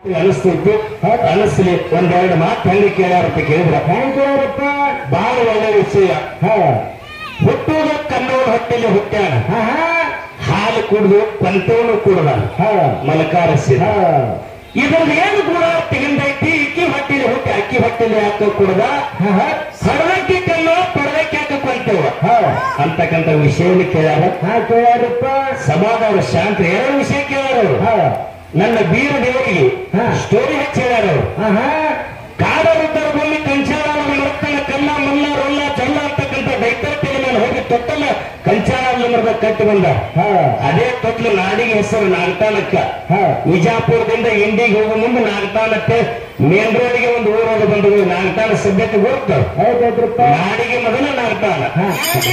ಅನಿಸ್ತೈತಿ ಅನಿಸ್ಲಿ ಒಂದೆರಡು ಮಾತು ಹೆಂಗೆ ಕೇಳ್ಯಾರಪ್ಪ ಕೇಳಿದ್ರ ಹೆಂಗ್ ಕೇಳಪ್ಪ ಬಹಳ ಒಳ್ಳೆ ವಿಷಯ ಹಾ ಹುಟ್ಟುವುದ ಕನ್ನೋಳ ಹೊಟ್ಟೆಲಿ ಹುಟ್ಟ್ಯಾನ ಹಾ ಹಾ ಹಾಲು ಕುಡಿದು ಕೊಂತವನು ಕುಡ್ದ ಹಾ ಮಲಕಾರಸಿ ಹಾ ಇದ್ರದ್ದು ಏನು ಗುಣ ತೆಗಿಂದೈತಿ ಇಕ್ಕಿ ಹೊಟ್ಟೆಲಿ ಹುಟ್ಟಿ ಅಕ್ಕಿ ಹೊಟ್ಟೆಲಿ ಹಾಕ ಕುಡ್ದ ಹಾ ಹಾ ಹಡದಕ್ಕಿ ಕಲ್ಲೋ ಪಡದಕ್ಕೆ ಹಾಕ ಕೊಂತವ ಹಾ ಅಂತಕ್ಕಂಥ ವಿಷಯವನ್ನು ಕೇಳ್ಯಾರ ಹಾ ಕೇಳ್ಯಾರಪ್ಪ ಸಮಾಧಾನ ಶಾಂತ ಎರಡು ವಿಷಯ ಕೇಳ್ಯಾರ ಅವರು ಹಾ ನನ್ನ ಬೀರ ದೇವರಿಗೆ ಹಾ. ಸ್ಟೋರಿ ಹಚ್ಚಿ ಹೇಳ್ಯಾರ ಅವರು ಹಾ ಹಾ ಕಾಡರುತ್ತರ ಭೂಮಿ ಕಂಚಾಳ ಮರ್ತನ ಕಲ್ಲ ಮಲ್ಲ ರೊಲ್ಲ ಚಲ್ಲ ಅಂತಕ್ಕಂಥ ದೈತ್ಯತೆಗೆ ನಾನು ಹೋಗಿ ತೊಟ್ಟಲ್ಲ ಕಂಚಾಳ ಮರದ ಕಟ್ಟಿ ಬಂದ ಹಾ ಅದೇ ತೊಟ್ಲು ನಾಡಿಗೆ ಹೆಸರು ನಾಗತಾನಕ್ಕ ಹಾ ವಿಜಾಪುರದಿಂದ ಇಂಡಿಗೆ ಹೋಗೋ ಮುಂದೆ ನಾಗತಾನಕ್ಕೆ ಮೇನ್ ರೋಡ್ಗೆ ಒಂದು ಊರೋದು ಬಂದು ನಾಗತಾನ ಸದ್ಯಕ್ಕೆ ಹೋಗ್ತಾರೆ ಹೌದೈತ್ರಪ್ಪ ನಾಡಿಗೆ ಮೊದಲ ನಾಗತಾನ ಹಾ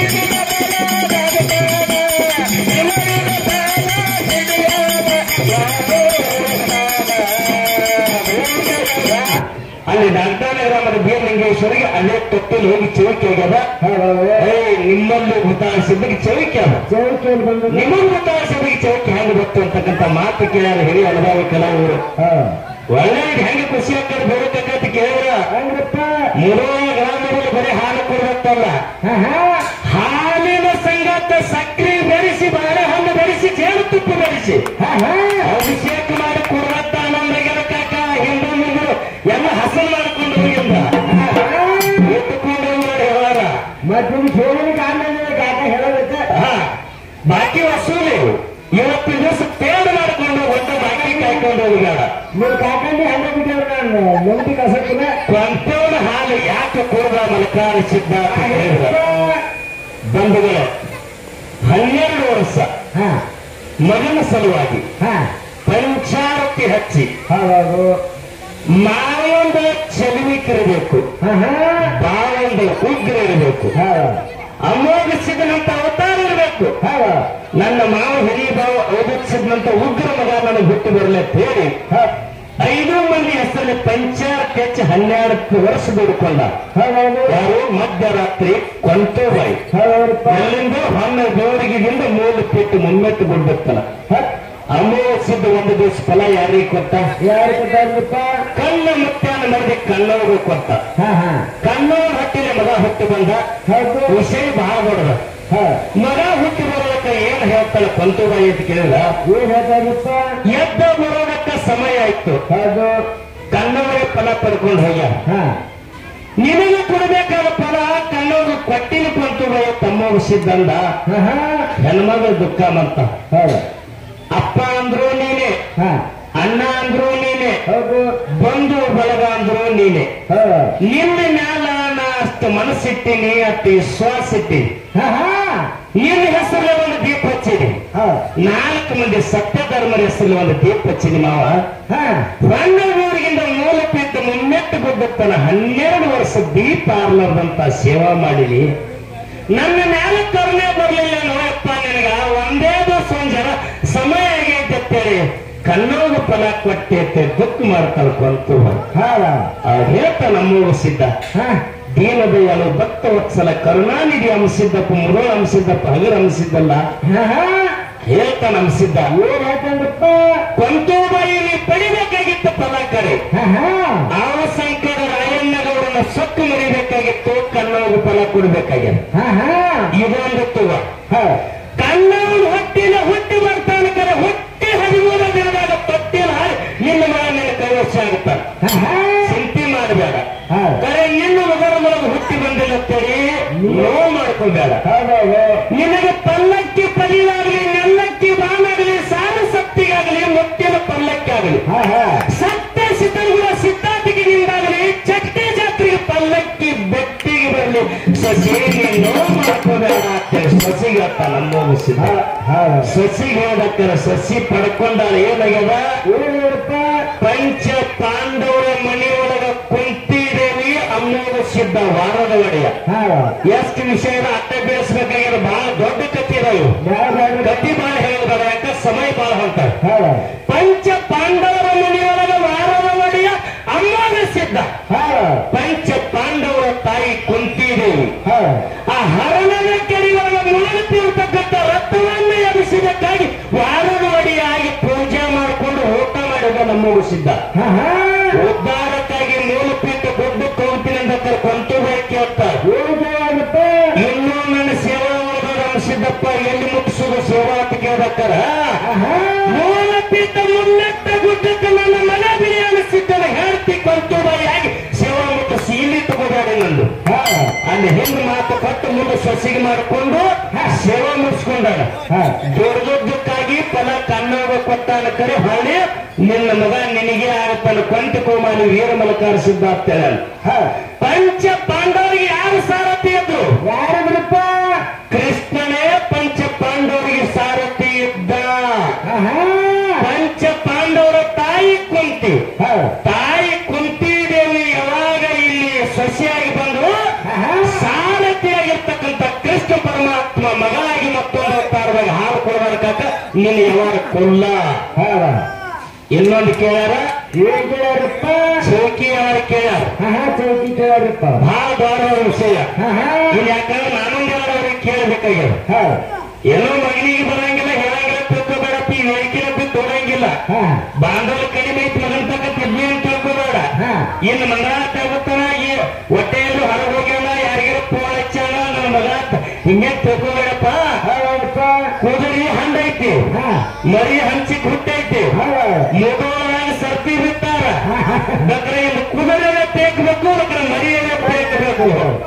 ಅಲ್ಲಿ ನಾಗತಾನ ಗ್ರಾಮದ ಬೀರಲಿಂಗೇಶ್ವರಿಗೆ ಅಲ್ಲೇ ತೊಟ್ಟಲ್ಲಿ ಹೋಗಿ ಚೌಕಿ ಆಗ್ಯದ ಹೌದೌದು ಏ ನಿಮ್ಮಲ್ಲಿ ಹುತಾಸಿದ್ದಕ್ಕೆ ಚೌಕಿ ಅದ ಚೌಕಿಯಲ್ಲಿ ಬಂದ ನಿಮಗ್ ಹುತಾಸಿದ್ದಕ್ಕೆ ಚೌಕಿ ಹೆಂಗ್ ಗೊತ್ತು ಅಂತಕ್ಕಂಥ ಮಾತು ಕೇಳ್ಯಾರ ಹಿರಿಯ ಅನುಭವಿ ಕಲಾವಿದರು ಹಾ ಒಳ್ಳೆ ಹೆಂಗೆ ಖುಷಿ ಆಗ್ತದೆ ಬರತಕ್ಕಂತ ಕೇಳಿದ್ರ ಹೆಂಗ್ರಪ್ಪ ಮೂರನೇ ಗ್ರಾಮದಲ್ಲಿ ಬರೀ ಹಾಲು ಕೊಡತ್ತಲ್ಲ ಹಾ ಹಾ ಹಾಲಿನ ಸಂಗತ ಸಕ್ಕರೆ ಬೆರೆಸಿ ಬಾಳೆಹಣ್ಣು ಬೆರೆಸಿ ಜೇನುತುಪ್ಪ ಬೆರೆಸಿ ಹಾ ಹಾ ಅಭಿಷೇಕ ಮಾಡಿ ಕೊಡತ್ತ ಆನಂದಗೆರ ಕಾಕ ಹಿಂದೂ ಮುಂದು ಎಲ್ಲ ಹಸನ್ ಮಾಡ್ಕೊಂಡು ಹೋಗಿಂದ ಎತ್ತುಕೊಂಡು ನೋಡಿ ಹೇಳಾರ ಮತ್ತೆ ಸೋಮನಿಗೆ ಆಮೇಲೆ ಕಾಕ ಹೇಳೋದಕ್ಕೆ ಹಾ, ಬಾಕಿ ವಸೂಲಿ ಇವತ್ತಿನ ದಿವಸ ಪೇಡ್ ಮಾಡ್ಕೊಂಡು ಒಟ್ಟ ಬಾಕಿ ಕಾಯ್ಕೊಂಡು ಹೋಗ್ಯಾರ ನೀವು ಕಾಕಂಡಿ ಹಂಗ ಬಿಟ್ಟವ್ರು ನಾನು ನೆಮ್ಮದಿ ಕಸಕ್ಕಿನ ಕೊಂತವನ ಹಾಲು ಯಾಕೆ ಕೂರ್ದ ಮಲಕಾರ ಸಿದ್ಧ ಅಂತ ಹೇಳಿದ್ರ ಬಂಧುಗಳೇ ಹನ್ನೆರಡು ವರ್ಷ ಹಾ ಮಗನ ಸಲುವಾಗಿ ಹಾ ಪಂಚಾರತಿ ಹಚ್ಚಿ ಹೌದು ಮಾವಂದ ಚಲುವಿಕಿರಬೇಕು ಹಾ ಹಾ ಬಾವಂದ ಉಗ್ರ ಇರಬೇಕು ಹಾ ಅಮೋಘಿಸಿದನಂತ ಅವತಾರ ಇರಬೇಕು ಹಾ ನನ್ನ ಮಾವ ಹಿರಿಯ ಭಾವ ಓದಿಸಿದಂತ ಉಗ್ರ ಮಗ ನನಗೆ ಬಿಟ್ಟು ಬರಲಿ ಅಂತ ಹೇಳಿ ಹಾ ಐದು ಮಂದಿ ಹೆಸರಲ್ಲಿ ಪಂಚಾಯತ್ ಹೆಚ್ಚು ಹನ್ನೆರಡು ವರ್ಷ ದುಡ್ಕೊಂಡ ಹೌದು ಯಾರು ಮಧ್ಯರಾತ್ರಿ ಕೊಂತೋಬಾಯಿ ಹೌದಪ್ಪ ಎಲ್ಲಿಂದ ಹೊನ್ನ ದೇವರಿಗಿಂದ ಮೂಲ ಪೆಟ್ಟು ಮುಮ್ಮೆತ್ತು ಬಿಡ್ಬೇಕಲ್ಲ ಅಮೋಘಿಸಿದ ಒಂದು ದಿವಸ ಫಲ ಯಾರಿಗೆ ಕೊಟ್ಟ ಯಾರು ಕೊಟ್ಟಾರಪ್ಪ ಕಣ್ಣ ಮುತ್ಯಾನ ಮರದಿ ಕಣ್ಣವ್ರಿಗೆ ಕೊಟ್ಟ ಹಾ ಹಾ ಕಣ್ಣವ್ರ ಹೊಟ್ಟಿನ ಮಗ ಹುಟ್ಟಿ ಬಂದ ಹೌದು ವಿಷಯ ಬಹಳ ದೊಡ್ಡದ ಹಾ ಮಗ ಹುಟ್ಟಿ ಬರೋದಕ್ಕ ಏನ್ ಹೇಳ್ತಾಳೆ ಕೊಂತೋಬಾಯಿ ಅಂತ ಕೇಳಿದ್ರ ಏನ್ ಹೇಳ್ತಾರಪ್ಪ ಎದ್ದ ಬರೋದಕ್ಕ ಸಮಯ ಆಯ್ತು ಹೌದು ಕಣ್ಣವರೇ ಫಲ ಪಡ್ಕೊಂಡು ಹೋಗ್ಯಾರ ಹಾ ನಿನಗೆ ಕೊಡಬೇಕಾದ ಫಲ ಕಣ್ಣವ್ರು ಕೊಟ್ಟಿನ ಕೊಂತೋಬಾಯಿ ತಮ್ಮ ಸಿದ್ದಂದ ಹಾ ಹಾ ಹೆಣ್ಮಗಳ ದುಃಖ ಮಂತ ಹೌದು ಅಪ್ಪ ಅಂದ್ರು ನೀನೆ ಹಾ ಅಣ್ಣ ಅಂದ್ರು ನೀನೆ ಹೌದು ಬಂಧು ಬಳಗ ಅಂದ್ರು ನೀನೆ ಹೌದು ನಿನ್ನ ಮ್ಯಾಲ ನಾ ಅಷ್ಟು ಮನಸ್ಸಿಟ್ಟಿನಿ ಅಷ್ಟು ವಿಶ್ವಾಸ ಇಟ್ಟಿನಿ ಹಾ ಹಾ ನಿನ್ನ ಹೆಸರಲ್ಲಿ ಒಂದು ದೀಪ ಹಚ್ಚಿನಿ ಹಾ ನಾಲ್ಕು ಮಂದಿ ಸತ್ಯ ಧರ್ಮದ ಹೆಸರಲ್ಲಿ ಒಂದು ದೀಪ ಹಚ್ಚಿನಿ ಮಾವ ಹಾ ಊರಿಗಿಂದ ಮೂಲ ಪೀಠ ಮುನ್ನೆಟ್ಟು ಬಿದ್ದತ್ತನ ಹನ್ನೆರಡು ವರ್ಷ ದೀಪ ಆರ್ಲಾರ್ದಂತ ಸೇವಾ ಮಾಡಿನಿ ನನ್ನ ಮ್ಯಾಲ ಕರುಣೆ ಬರ್ಲಿಲ್ಲ ನೋಯಪ್ಪ ನಿನಗ ಒಂದೇ ದಿವಸ ಒಂದ್ ಜನ ಸಮಯ ಆಗೈತೆ ಅಂತೇಳಿ ಕನ್ನೋಗ ಫಲ ಕೊಟ್ಟೆ ಅಂತ ದುಃಖ ಮಾಡ್ತಾಳ ಕೊಂತು ಹೌದಾ ಆ ಹೇಳ್ತಾ ನಮ್ಮೂರು ಸಿದ್ಧ ಹಾ ದೀನದಯಾಳು ಭಕ್ತ ವತ್ಸಲ ಕರುಣಾನಿಧಿ ಅಂಸಿದ್ದಪ್ಪ ಮುರುಳ ಅಂಸಿದ್ದಪ್ಪ ಹಗರ ಅಂಸಿದ್ದಲ್ಲ ಹಾ ಹಾ ಹೇಳ್ತಾ ನಮ್ಸಿದ್ದ ಏನ್ ಹೇಳ್ತಾರಪ್ಪ ಕೊಂತೂಬಾಯಿ ನೀ ಪಡಿಬೇಕಾಗಿತ್ತು ಫಲ ಕರೆ ಹಾ ಹಾ ಆವ ಸಂಕಟ ರಾಯಣ್ಣಗೌಡನ ಸೊಕ್ಕು ಮರಿಬೇಕಾಗಿತ್ತು ಕನ್ನೋಗ ಫಲ ಕೊಡ್ಬೇಕಾಗ್ಯದ ಹಾ ಹಾ ಇದೊಂದು ತುವ ಹಾ ಕನ್ನಡ ಹುಟ್ಟಿನ ಹುಟ್ಟಿ ಬರ್ತಾನೆ ಕರೆ ಹುಟ್ಟಿ ಹದಿಮೂರು ದಿನದಾಗ ತೊಟ್ಟಿನ ಹಾರಿ ನಿನ್ನ ಮಗ ನಿನ್ನ ಕೈವಶ ಆಗುತ್ತಾನೆ ಹಾ ಹಾ ಚಿಂತೆ ಮಾಡಬೇಡ ಹಾ ಕರೆ ನಿನ್ನ ಮಗನ ಮಗ ಹುಟ್ಟಿ ಬಂದಿಲ್ಲ ಅಂತೇಳಿ ನೋವು ಮಾಡ್ಕೊಬೇಡ ಹೌದೌದು ನಿನಗೆ ಪಲ್ಲಕ್ಕಿ ಪಲಿಯಾಗಲಿ ನೆಲ್ಲಕ್ಕಿ ಬಾನಾಗಲಿ ಸಾಲ ಸತ್ತಿಗಾಗಲಿ ಮುಟ್ಟಿನ ಪಲ್ಲಕ್ಕಾಗಲಿ ಹಾ ಹಾ ಸತ್ಯ ಸಿದ್ಧಗುಣ ಸಿದ್ಧಾರ್ಥಿಗೆ ನಿಂದಾಗಲಿ ಚಟ್ಟಿ ಜಾತ್ರೆಗೆ ಪಲ್ಲಕ್ಕಿ ಬೆಟ್ಟಿಗೆ ಬರಲಿ ಸಸಿಗೆ ನೋವು ಮಾಡ್ಕೋಬೇಡ ಅಂತೇಳಿ ಸಸಿಗೆ ಅತ್ತ ನಮ್ಮ ಸಿದ್ಧ ಹಾ ಸಸಿಗೆ ಹೇಳದಕ್ಕರ ಸಸಿ ಪಡ್ಕೊಂಡಾಳ ಏನಾಗ್ಯದ ಏನ್ ಹೇಳಪ್ಪ ಪಂಚ ಪಾಂಡವರ ಮನೆಯೊಳಗ ಕುಂತಿದೇವಿ ಅಮ್ಮೋದ ಸಿದ್ಧ ವಾರದ ಒಡೆಯ ಹಾ ಎಷ್ಟು ವಿಷಯದ ಅಟ್ಟ ಬೆಳೆಸ್ಬೇಕಾಗ್ಯದ ಬಹಳ ದೊಡ್ಡ ಕತ್ತಿ ಇದಾವೆ ಯಾವ ಕತ್ತಿ ಬಹಳ ಹೇಳಿದಾರ ಯಾಕ ಸಮಯ ಬಹಳ ಹೊಂಟಾರೆ ಹಾ ಪಂಚ ಪಾಂಡವರ ಮನೆಯೊಳಗ ವಾರದ ಒಡೆಯ ಅಮ್ಮೋದ ಸಿದ್ಧ ಹಾ ಪಂಚ ಪಾಂಡವರ ತಾಯಿ ಕುಂತಿದೇವಿ ಹಾ ಆ ಹರಣದ ಕೆರೆಯೊಳಗ ಮುಳುಗುತ್ತಿರ್ತಕ್ಕಂಥ ರಕ್ತವನ್ನು ಎಬ್ಬಿಸಿದಕ್ಕಾಗಿ ವಾರದ ಒಡೆಯಾಗಿ ಪೂಜೆ ಮಾಡಿಕೊಂಡು ಊಟ ಮಾಡಿದ ನಮ್ಮ ಸಿದ್ಧ ಹಾ ಹಾ ಉದ್ಧಾರಕ್ಕಾಗಿ ಮೂಲಪೀಠ ಗುಡ್ಡಕ್ಕೆ ಹೋಗ್ತೀನಿ ಅಂತ ಕರ್ಕೊಂತು ಕೇಳ್ತಾರೆ ಏನು ಕೇಳಾಗಪ್ಪ ಇನ್ನೂ ನನ್ನ ಸೇವಾ ಮಾಡೋದು ಅನಿಸಿದ್ದಪ್ಪ ಎಲ್ಲಿ ಮುಗಿಸೋದು ಸೇವಾ ಅಂತ ಕೇಳ್ಬೇಕಾರ ಆಹಾ ಮೂಲಪೀಠ ಮುನ್ನೆಟ್ಟ ಗುಡ್ಡಕ್ಕೆ ನನ್ನ ಮನ ಬಿಡಿ ಅನಿಸಿದ್ದಲ್ಲ ಹೇಳ್ತಿ ಕೊಂತುಬಾಯಾಗಿ ಸೇವಾ ಮುಟ್ಟ ಸೀಲಿ ತಗೋಬೇಡಿ ನಂದು ಹಾ ಅಲ್ಲಿ ಹಿಂದ್ ಮಾತು ಕೊಟ್ಟು ಮುಂದೆ ಸೊಸಿಗೆ ಮಾಡಿಕೊಂಡು ಸೇವಾ ಮುಗಿಸ್ಕೊಂಡಾಗ ಹಾ ದುರ್ದಕ್ಕಾಗಿ ಫಲ ಕಣ್ಣೋಗ ಕೊಟ್ಟಾನ ಕರೆ ಹೊಳೆ ನಿನ್ನ ಮಗ ನಿನಗೆ ಆಗತ್ತಾನ ಕೊಂತ ಕೋಮಾಲಿ ವೀರ ಮಲಕಾರ ಸಿದ್ಧ ಆಗ್ತೇನೆ ಹಾ ಪಂಚ ಪಾಂಡವರಿಗೆ ಯಾರು ಸಾರಥಿ ಇದ್ರು ಯಾರಿದ್ರಪ್ಪ ಕೃಷ್ಣನೇ ಪಂಚ ಪಾಂಡವರಿಗೆ ಸಾರಥಿ ಇದ್ದ ಆಹಾ ಪಂಚ ಪಾಂಡವರ ತಾಯಿ ಕುಂತಿ ಹಾ ತಾಯಿ ಕುಂತಿ ದೇವಿ ಯಾವಾಗ ಇಲ್ಲಿ ಸೊಸೆಯಾಗಿ ಬಂದ್ರು ಆಹಾ ಸಾರಥಿಯಾಗಿರ್ತಕ್ಕಂಥ ಕೃಷ್ಣ ಪರಮಾತ್ಮ ಮಗಳಾಗಿ ಮತ್ತೊಂದು ಅವತಾರದಾಗ ಹಾಲು ಕೊಡಬೇಕಾಕ ನಿನ್ನ ಯಾವಾಗ ಕೊಲ್ಲ ಹಾ ಇನ್ನೊಂದು ಕೇಳ್ಯಾರ ಏನ್ ಕೇಳಾರಪ್ಪ ಚೌಕಿ ಯಾರು ಕೇಳ್ಯಾರ ಆಹಾ ಚೌಕಿ ಕೇಳಾರಪ್ಪ ಬಹಳ ದೊಡ್ಡ ವಿಷಯ ಆಹಾ ಇಲ್ಲಿ ಯಾಕಂದ್ರೆ ನಾನೊಂದು ಅವ್ರಿಗೆ ಕೇಳಬೇಕಾಗ್ಯದ ಹಾ ಏನೋ ಮಗನಿಗೆ ಬರಂಗಿಲ್ಲ ಹೇಳಂಗಿಲ್ಲ ತಿಳ್ಕೊಬೇಡಪ್ಪ ಈ ವೇದಿಕೆನ ಬಿಟ್ಟು ತೊಡಂಗಿಲ್ಲ ಹಾ ಬಾಂಧವ್ಯ ಕಡಿಮೆ ಐತಿ ಮಗನ್ ತಕ್ಕ ತಿರ್ಲಿ ಅಂತ ತಿಳ್ಕೊಬೇಡ ಹಾ ಇನ್ನು ಮಂಗಳಾಟ ಆಗುತ್ತಾನ ಈ ಹೊಟ್ಟೆಯಲ್ಲಿ ಹೊರಗೆ ಹೋಗ್ಯಾನ ಯಾರಿಗಾರ ಫೋನ್ ಹಚ್ಚಾನ ನನ್ನ ಮಗ ಅಂತ ಹಿಂಗೆ ತಿಳ್ಕೊಬೇಡಪ್ಪ ಹೌದಪ್ಪ ಕೂದಲಿ ಹಂಡೈತಿ ಹಾ ಮರಿ ಹಂಚಿ ಹುಟ್ಟೈತಿ ಹಾ ಮುಗೋಳಾಗ ಸರ್ತಿ ಬಿಟ್ಟಾರ ಬೇಕಾದ್ರೆ ಇಲ್ಲಿ ಕುದುರೆ ಬೇಕಬೇಕು ಬೇಕಾದ್ರೆ ಮರಿಯಲ್ಲೇ ಬೇಕಬೇಕು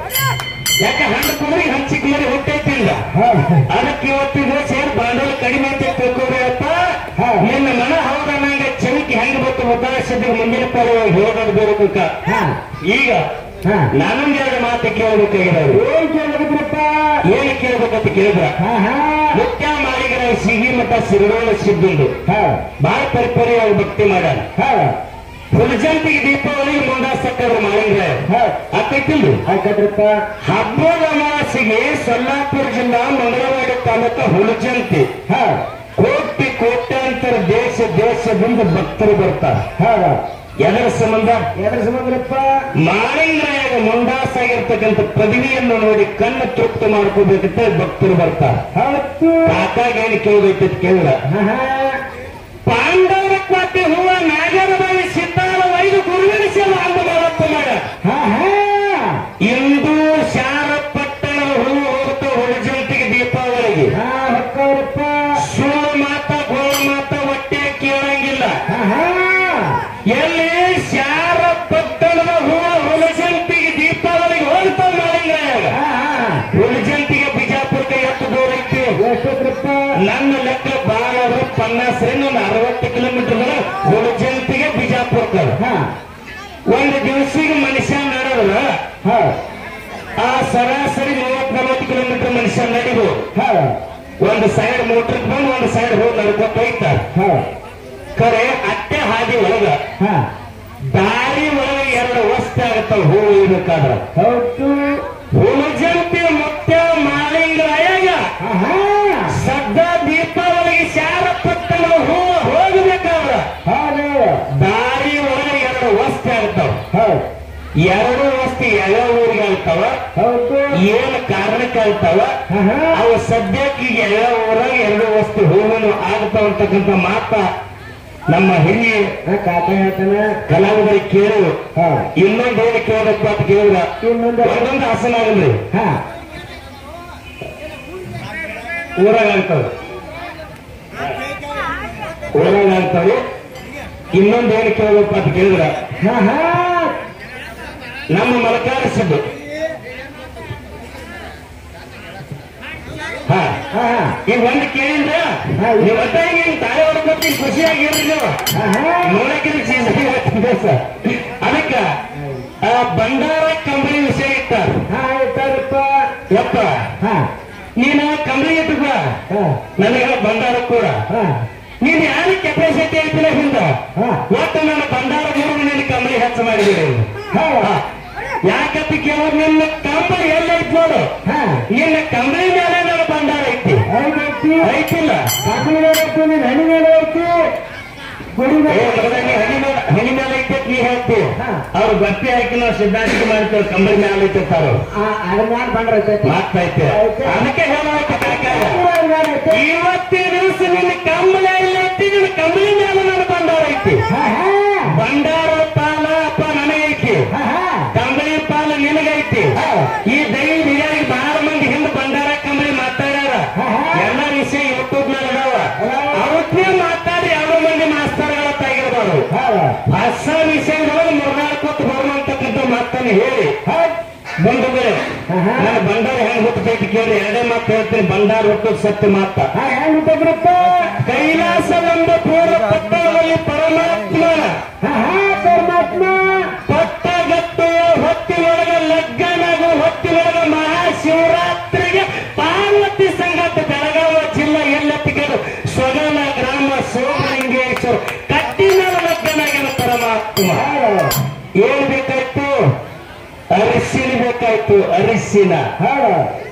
ಯಾಕೆ ಹಣ್ಣು ಕುದುರೆ ಹಂಚಿಕ್ ಮರಿ ಹುಟ್ಟೈತಿಲ್ಲ ಹಾ ಅದಕ್ಕೆ ಇವತ್ತಿಗೆ ಸೇರಿ ಬಾಂಧವ್ಯ ಕಡಿಮೆ ಅಂತ ತಿಳ್ಕೊಬೇಡಪ್ಪ ಹಾ. ನಿನ್ನ ಮನ ಹೌದ ನಂಗೆ ಚೌಕಿ ಹೆಂಗ್ ಬತ್ತು ಉದಾಸಿದ್ರೆ ಮುಂದಿನ ಪರ ಹೋಗೋದ್ಬೇಕ ಹಾ ಈಗ ಹಾ ನಾನೊಂದ್ ಎರಡು ಮಾತು ಕೇಳಬೇಕಾಗಿರೋರು ಏನ್ ಕೇಳಾರಿದ್ರಪ್ಪ ಏನು ಕೇಳ್ಬೇಕಂತ ಕೇಳಿದ್ರ ಹಾ ಹಾ ಮುಖ್ಯ ಮಾಲಿಗರ ಸಿಗಿ ಮಠ ಸಿರಿಡೋಳ ಸಿದ್ದುಂಡು ಹಾ ಬಹಳ ಪರಿಪರಿಯಾಗಿ ಭಕ್ತಿ ಮಾಡ್ಯಾನ ಹಾ ಹುಲಜಂತಿಗೆ ದೀಪಾವಳಿಗೆ ಮುಂದಾಸಕ್ಕರು ಮಾಲಿಂಗ್ರ ಹಾ ಆಕೈತಿಲ್ರಿ ಆಯ್ತದ್ರಪ್ಪ ಹಬ್ಬದ ಅಮಾವಾಸ್ಯೆಗೆ ಸೊಲ್ಲಾಪುರ ಜಿಲ್ಲಾ ಮಂಗಳವಾಡಿ ತಾಲೂಕ ಹುಲಜಂತಿ ಹಾ ಕೋಟಿ ಕೋಟ್ಯಾಂತರ ದೇಶ ದೇಶದಿಂದ ಭಕ್ತರು ಬರ್ತಾರೆ ಹಾ ಎದರ ಸಂಬಂಧ ಎದ್ರ ಸಂಬಂಧರಪ್ಪ ಮಾಲಿಂಗರಾಯಗ ಮುಂಡಾಸಾಗಿರ್ತಕ್ಕಂಥ ಪದವಿಯನ್ನು ನೋಡಿ ಕಣ್ಣು ತೃಪ್ತಿ ಮಾಡ್ಕೋಬೇಕಂತ ಭಕ್ತರು ಬರ್ತಾರೆ ಹೌದು ಕಾಕಾಗ ಏನು ಕೇಳಬೇಕಂತ ಕೇಳಿದ ಹಾ ಹಾ ಪಾಂಡವರ ಕ್ವಾತಿ ಹೂವ ನಾಗರಬಾಯಿ ಸಿದ್ಧಾರ ವೈದು ಗುರುವಿನ ಸೇವೆ ಅಂದು ಮಾಡಪ್ಪ ಮಾಡ ಹಾ ಹಾ ಇಂದು ಶಾರ ಪಟ್ಟಣದ ಹೂವು ಹೋಗ್ತಾ ಹುಳಜಂತಿಗೆ ದೀಪಾವಳಿಗೆ ಹಾ ಹೊಕ್ಕವ್ರಪ್ಪ ಸುಳ್ಳು ಮಾತ ಗೋಳು ಮಾತ ಹೊಟ್ಟೆ ಕೇಳಂಗಿಲ್ಲ ಹಾ ಹಾ ಎಲ್ಲಿ ಶಾರ ಪಟ್ಟಣದ ಹೂವ ಹುಳಜಂತಿಗೆ ದೀಪಾವಳಿಗೆ ಹೋಗ್ತಾ ಮಾಲಿಂಗರಾಯಗ ಹಾ ಹಾ ಹುಳಜಂತಿಗೆ ಬಿಜಾಪುರಕ್ಕೆ ಎಷ್ಟು ದೂರ ಐತಿ ಎಷ್ಟೊತ್ರಪ್ಪ ನನ್ನ ಲೆಕ್ಕ ಬಾಳ ಪನ್ನಾಸ್ರಿ ನನ್ನ ಅರವತ್ತು ಕಿಲೋಮೀಟರ್ ಹುಳಜಂತಿಗೆ ಬಿಜಾಪುರಕ್ಕೆ ಹಾ ಒಂದು ದಿವಸಿಗೆ ಮನುಷ್ಯ ನಡೆದ್ರ ಹಾ ಆ ಸರಾಸರಿ ಮೂವತ್ ನಲವತ್ತು ಕಿಲೋಮೀಟರ್ ಮನುಷ್ಯ ನಡಿಬಹುದು ಹಾ ಒಂದು ಸೈಡ್ ಮೋಟರ್ ಬಂದು ಒಂದು ಸೈಡ್ ಹೋಗಿ ನಡ್ಕೊತ ಹೋಗ್ತಾರೆ ಹಾ ಕರೆ ಅಟ್ಟೆ ಹಾದಿ ಒಳಗ ಹಾ ದಾರಿ ಒಳಗೆ ಎರಡು ವಸ್ತು ಆಗತ್ತಾವ ಹೂ ಇರ್ಬೇಕಾದ್ರ ಹೌದು ಹುಲಜಂತಿ ಮುತ್ಯ ಮಾಲಿಂಗರಾಯಗ ಹಾ ಹಾ ಸದ್ದ ದೀಪಾವಳಿಗೆ ಶಾರ ಪಟ್ಟಣದ ಹೂ ಹೋಗಬೇಕಾದ್ರ ಹೌದು ದಾರಿ ಒಳಗೆ ಎರಡು ವಸ್ತು ಆಗ್ತಾವ ಹೌದು ಎರಡು ವಸ್ತು ಯಾವ ಊರಿಗೆ ಆಗ್ತಾವ ಹೌದು ಏನ್ ಕಾರಣಕ್ಕೆ ಆಗ್ತಾವ ಹಾ ಹಾ ಅವು ಸದ್ಯಕ್ಕೆ ಈಗ ಎಲ್ಲ ಊರಾಗ ಎರಡು ವಸ್ತು ಹೂವನ್ನು ಆಗ್ತಾವ ಅಂತಕ್ಕಂಥ ಮಾತ ನಮ್ಮ ಹಿರಿಯ ಕಾಕ ಹೇಳ್ತಾನ ಕಲಾವಿದರಿಗೆ ಕೇಳು ಹಾ ಇನ್ನೊಂದು ಏನು ಕೇಳಬೇಕು ಅಂತ ಕೇಳಿದ್ರ ಇನ್ನೊಂದು ಒಂದೊಂದು ಆಸನ ಆಗಲ್ರಿ ಹಾ ಊರಾಗ ಆಗ್ತಾವ ಊರಾಗ ಆಗ್ತಾವೆ ಇನ್ನೊಂದು ಏನು ಕೇಳಬೇಕು ಅಂತ ಕೇಳಿದ್ರ ಹಾ ಹಾ ನಮ್ಮ ಮಲಕಾರ ಸಿದ್ದು ಹಾ ಹಾ ಈಗ ಒಂದು ಕೇಳಿದ್ರ ಹಾ. ನೀವು ಒಟ್ಟ ಹಿಂಗೆ ತಾಳೆ ಹೊಡ್ಕೊತೀನಿ ಖುಷಿಯಾಗಿರ್ರಿ ನೀವು ಹಾ ಹಾ ನೋಡಕ್ಕಿಂತ ಸೀಸನ್ ಸರ್ ಅದಕ್ಕ ಆ ಬಂಡಾರ ಕಂಬಳಿ ವಿಷಯ ಇಟ್ಟ ಹಾ ಇರ್ತಾರಪ್ಪ ಯಪ್ಪ ಹಾ ನೀನು ಕಂಬಳಿ ಇಟ್ಟುಕ ಹಾ ನನಗೆ ಬಂಡಾರ ಕೂಡ ಹಾ ನೀನು ಯಾರು ಕೆಪಾಸಿಟಿ ಐತಿಲ್ಲ ಹಿಂದ ಹಾ ಒಟ್ಟು ನನ್ನ ಬಂಡಾರ ಮೂರು ನಿನ್ನ ಕಂಬಳಿ ಹೆಚ್ಚು ಮಾಡಿದ್ದೀರಿ ಹಾ ಯಾಕಂತ ಕೇಳೋದು ನಿನ್ನ ಕಂಬಳಿ ಎಲ್ಲೈತಿ ನೋಡು ಹಾ ನಿನ್ನ ಕಂಬಳಿ ಮೇಲೆ ನನ್ನ ಬಂಡಾರ ಐತಿ ಐದೈತಿ ಐತಿಲ್ಲ ಕಾಕಿ ಮೇಲೆ ಐತಿ ನಿನ್ ಹಣಿ ಮೇಲೆ ಐತಿ ಗುಡಿ ಏ ಮೇಲೆ ಮಗನೇ, ನೀ ಹನಿ ಮೇಲೆ ಹನಿ ಮೇಲೆ ಐತೆ ಅಂತ ನೀ ಹೇಳ್ತಿ ಹಾ. ಅವ್ರು ಗಟ್ಟಿ ಹಾಕಿ ನಾವು ಸಿದ್ಧಾಂತಿಕ ಮಾಡ್ತೇವೆ ಕಂಬಳಿ ಮೇಲೆ ಐತಿರ್ತಾರ ಆ ಅದ್ರ ಮ್ಯಾಲ ಬಂದ್ರೈತೈತಿ ಮಾತೈತೆ ಐತೆ. ಅದಕ್ಕೆ ಹೇಳೋಕೆ ಕಾಕಾಗ ಅದ್ರ ಮ್ಯಾಲ ಐತಿ ಇವತ್ತಿನ ದಿವಸ ನಿನ್ನ ಕಂಬಳಿ ಎಲ್ಲ ಐತಿ ನಿನ್ನ ಕಂಬಳಿ ಮೇಲೆ ನನ್ನ ಬಂಡಾರ ಐತಿ ಹಾ ಹಾ ಬಂಡಾರ ಪಾಲ ಅಪ್ಪ ನನಗೈತಿ ಹಾ ಹಾ ಕಂಬಳಿ ಪಾಲ ನಿನಗೈತಿ ಈ ದೈವ ಹಿರಿಯರಿಗೆ ಬಹಳ ಮಂದಿ ಹಿಂದೆ ಬಂಡಾರ ಕಂಬಳಿ ಮಾತಾಡ್ಯಾರ ಎಲ್ಲ ವಿಷಯ ಯೂಟ್ಯೂಬ್ ನಲ್ಲಿ ಅದಾವ ಅವತ್ತೇ ಮಾತಾಡಿ ಯಾವ ಮಂದಿ ಮಾಸ್ತರ್ಗಳ ತೆಗಿರ್ಬಾರ್ದು ಹೌದು ಹೊಸ ವಿಷಯಗಳು ಮೂರ್ನಾಲ್ಕು ಹೊತ್ತು ಬರುವಂತಕ್ಕಂಥ ಮಾತನ್ನು ಹೇಳಿ ಬಂಧುಗಳೇ ನಾನು ಬಂಡಾರ ಹೆಂಗ್ ಹುಟ್ಟಬೇಕು ಕೇಳಿ ಎರಡೇ ಮಾತು ಹೇಳ್ತೀನಿ ಬಂಡಾರ ಹುಟ್ಟು ಸತ್ಯ ಮಾತ ಹಾ ಹೆಂಗ್ ಹುಟ್ಟಿದ್ರಪ್ಪ ಕೈಲಾಸವೆಂಬ ಪೂರ್ವ ಪಟ್ಟಣದಲ್ಲಿ ಪರಮಾತ್ಮ ಹಾ ಹಾ ಪರಮಾತ್ಮ ಪಟ್ಟಗಟ್ಟೆಯ ಹೊತ್ತಿನೊಳಗ ಲಗ್ನಾಗು ಹೊತ್ತಿನೊಳಗ ಮಹಾಶಿವರಾತ್ರಿಗೆ ಪಾರ್ವತಿ ಸಂಗತ ಬೆಳಗಾವ ಜಿಲ್ಲಾ ಎಲ್ಲತ್ತಿಗರು ಸ್ವಗಲ ಗ್ರಾಮ ಸೋಮಲಿಂಗೇಶ್ವರ ಕಟ್ಟಿನ ಲಗ್ನಾಗಿನ ಪರಮಾತ್ಮ ಹೌದು ಏನ್ ಬೇಕಾಯ್ತು ಅರಿಶಿನ ಬೇಕಾಯ್ತು ಅರಿಶಿನ ಹೌದು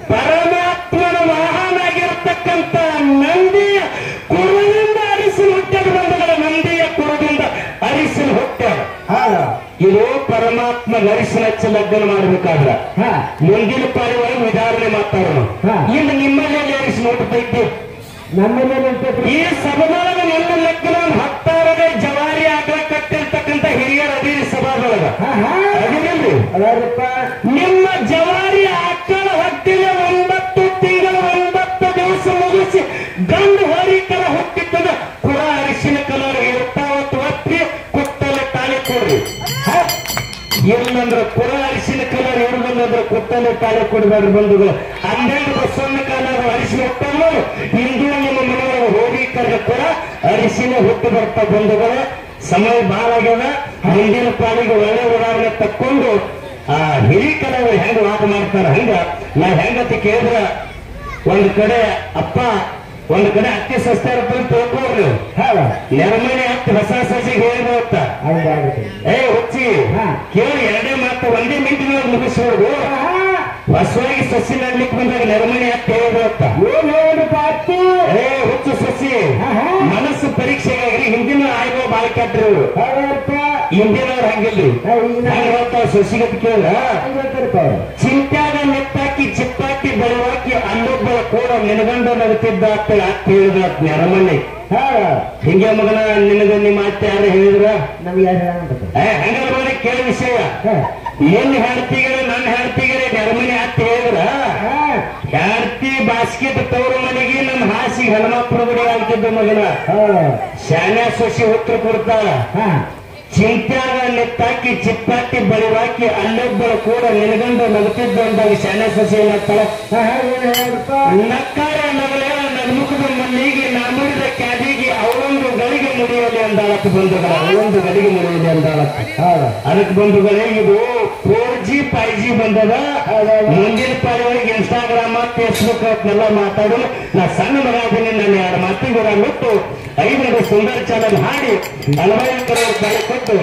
ಪರಮಾತ್ಮನ ವಾಹನಾಗಿರ್ತಕ್ಕಂಥ ನಂದಿಯ ಕುರುವಿಂದ ಅರಿಸಿನ ಹುಟ್ಟದ ಬಂಧುಗಳ ನಂದಿಯ ಕುರುವಿಂದ ಅರಿಸಿನ ಹುಟ್ಟ್ಯಾರ ಹೌದು ಇದು ಪರಮಾತ್ಮ ಅರಿಸಿನ ಹಚ್ಚಿ ಲಗ್ನ ಮಾಡ್ಬೇಕಾದ್ರ ಹಾ ಮುಂದಿನ ಪಾರಿವಾಳ ವಿಧಾರಣೆ ಮಾತಾಡೋಣ ಹಾ. ಇನ್ನು ನಿಮ್ಮಲ್ಲಿ ಅರಿಸಿನ ಹುಟ್ಟತೈತಿ ನಮ್ಮಲ್ಲಿ ನಿಂತೈತ್ರಿ ಈ ಸಭದೊಳಗ ನನ್ನ ಲಗ್ನ ಹತ್ತಾರದ ಜವಾರಿ ಆಕಳ ಕಟ್ಟಿರ್ತಕ್ಕಂಥ ಹಿರಿಯರ ಅಧೀರಿ ಸಭಾದೊಳಗ ಹಾ ಹಾ ಅದಿರಲ್ರಿ ಅದಾರಪ್ಪ ನಿಮ್ಮ ಜವಾರಿ ಆಕಳ ಹೊಟ್ಟಿನ ಒಂಬತ್ತು ತಿಂಗಳ ಒಂಬತ್ತು ದಿವಸ ಮುಗಿಸಿ ಗಂಡು ಹೋರಿಕರ ಹುಟ್ಟಿದ್ದದ ಕುರ ಅರಿಶಿನ ಕಲರ್ ಇರ್ತಾವತ್ತು ಒತ್ತಿ ಕುತ್ತಲೆ ತಾಳಿ ಕೊಡ್ರಿ ಹ? ಇಲ್ಲಂದ್ರ ಕುರ ಅರಿಶಿನ ಕಲರ್ ಇರುವುದಂದ್ರೆ ಕುತ್ತಲೆ ತಾಳಿ ಕೊಡಬೇಡ್ರಿ ಬಂಧುಗಳು ಹನ್ನೆರಡು ಬಸವಣ್ಣ ಕಾಲ ಅರಿಶಿನ ಹುಟ್ಟಲು ಇಂದು ನಿಮ್ಮ ಮನೆಯೊಳಗೆ ಹೋರಿಕರ ಕುರ ಅರಿಶಿನ ಹುಟ್ಟು ಬರ್ತಾ ಬಂಧುಗಳು ಸಮಯ ಬಹಳ ಆಗ್ಯದ ಮುಂದಿನ ಪಾಲಿಗೆ ಒಳ್ಳೆ ಉದಾಹರಣೆ ತಕ್ಕೊಂಡು ಆ ಹಿರಿಕರವರು ಹೆಂಗ ವಾದ ಮಾಡ್ತಾರ ಹಂಗ ನಾ ಹೆಂಗತಿ ಕೇಳಿದ್ರ ಒಂದ್ ಕಡೆ ಅಪ್ಪ ಒಂದ್ ಕಡೆ ಅಕ್ಕಿ ಸಸ್ತ ಇರುತ್ತೆ ತಿಳ್ಕೊಳ್ರಿ ಹೌದು ನೆರಮನೆ ಹತ್ತಿ ಹೊಸ ಸಸಿಗೆ ಹೇಳ್ಬೋತ್ತ ಹಂಗಾಗುತ್ತೆ ಏ ಹುಚ್ಚಿ ಹಾ. ಕೇಳಿ ಎರಡೇ ಮಾತು ಒಂದೇ ಮಿನಿಟಿನೊಳಗೆ ಮುಗಿಸೋದು ಹಾ ಹಾ ಹೊಸವಾಗಿ ಸಸಿ ನಡ್ಲಿಕ್ಕೆ ಬಂದಾಗ ನೆರಮನೆ ಹತ್ತಿ ಹೇಳ್ಬೋತ್ತ ಏನ್ ಹೇಳಿ ಪಾತಿ ಏ ಹುಚ್ಚು ಸಸಿ ಹಾ, ಹಾ. ಮನಸ್ಸು ಪರೀಕ್ಷೆಗಾಗಿ ಹಿಂದಿನ ಆಯ್ಗೋ ಬಾಳ್ ಕೆಟ್ರಿ ಇವ್ರು ಹೌದಪ್ಪ ಹಿಂದಿನವ್ರು ಹಂಗಿಲ್ರಿ ಹಾ, ಈಗಿನ ಹೆಂಗ್ ಹೇಳ್ತಾವ ಸಸಿಗತ್ ಕೇಳ ಹಂಗಂತಾರಪ್ಪ ಅವ್ರು. ಚಿಂತ್ಯಾಗ ನೆತ್ತಾಕಿ ಚಿಪ್ಪಾಕಿ ಬೆಳವಾಕಿ ಅಲ್ಲೊಬ್ಬ ಕೂಡ ನಿನಗಂಡ ನಗುತ್ತಿದ್ದ ಅಂತ ಯಾಕೆ ಹೇಳಿದ ನೆರಮನೆ ಹೌದು ಹಿಂಗೆ ಮಗನ ನಿನಗ ನಿಮ್ಮ ಅತ್ತೆ ಯಾರು ಹೇಳಿದ್ರ ನಮ್ಗೆ ಯಾರು ಹೇಳಂತ ಏ ಹಂಗಾದ್ರೆ ಕೇಳ ವಿಷಯ ಹಾ ನಿನ್ನ ಹೆಂಡತಿಗರೆ ನನ್ನ ಹೆಂಡತಿಗರೆ ನೆರಮನೆ ಅತ್ತ ಹೇಳಿದ್ರ ಹಾ ಹೆಂಡತಿ ಬಾಸ್ಕೆಟ್ ತವ್ರ ಮನೆಗೆ ನಮ್ಮ ಹಾಸಿಗೆ ಹನುಮಪ್ಪನ ಗುಡಿ ಅಂತಿದ್ದ ಮಗನ ಹೌದು ಶಾನ್ಯ ಸೊಸಿ ಉತ್ತರ ಕೊಡ್ತಾಳ ಹಾ ಚಿಂತ್ಯಾಗ ನೆತ್ತಾಕಿ ಚಿಪ್ಪಾಕಿ ಬಳಿವಾಕಿ ಅಲ್ಲೊಬ್ಬಳ ಕೂಡ ನಿನಗಂಡ ನಗುತ್ತಿದ್ದ ಅಂದಾಗ ಶಾನ್ಯ ಸೊಸಿ ಏನತ್ತಾಳ ಹಾ ಹಾ ಏನ್ ಹೇಳಪ್ಪ ನಕ್ಕಾರ ನಗಲೇ ನನ್ಮುಖದ ಮಲ್ಲಿಗೆ ನಾಮುಡಿದ ಕ್ಯಾದಿಗೆ ಅವಳೊಂದು ಗಳಿಗೆ ಮುಡಿಯಲಿ ಅಂದಾಳತ್ತು ಬಂಧುಗಳ ಅವಳೊಂದು ಗಳಿಗೆ ಮುಡಿಯಲಿ ಅಂದಾಳತ್ತು ಹೌದು ಅದಕ್ಕೆ ಬಂಧುಗಳೇ ಇದು ಫೋರ್ ಜಿ ಫೈವ್ ಜಿ ಬಂದದ ಮುಂದಿನ ಪಾರಿವಾಳಿಗೆ ಇನ್ಸ್ಟಾಗ್ರಾಮ್ ಫೇಸ್ಬುಕ್ ಅವನ್ನೆಲ್ಲ ಮಾತಾಡೋಣ ನಾ ಸಣ್ಣ ಮಗ ಅದೀನಿ ನನ್ನ ಎರಡು ಮಾತಿಗೆ ಬಿಟ್ಟು ಐದರ ಸುಂದರ ಚಾನಲ್ ಹಾಡಿ ಅಲವಾರು ಬಾಯಿ ಕೊಟ್ಟು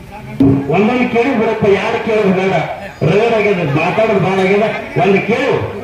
ಒಂದೊಂದು ಕೇಳಿ ಬಿಡಪ್ಪ ಯಾರು ಕೇಳೋದು ಬೇಡ ರಗಡ್ ಆಗ್ಯದ ಮಾತಾಡೋದು ಭಾಳ ಆಗ್ಯದ ಒಂದು ಕೇಳು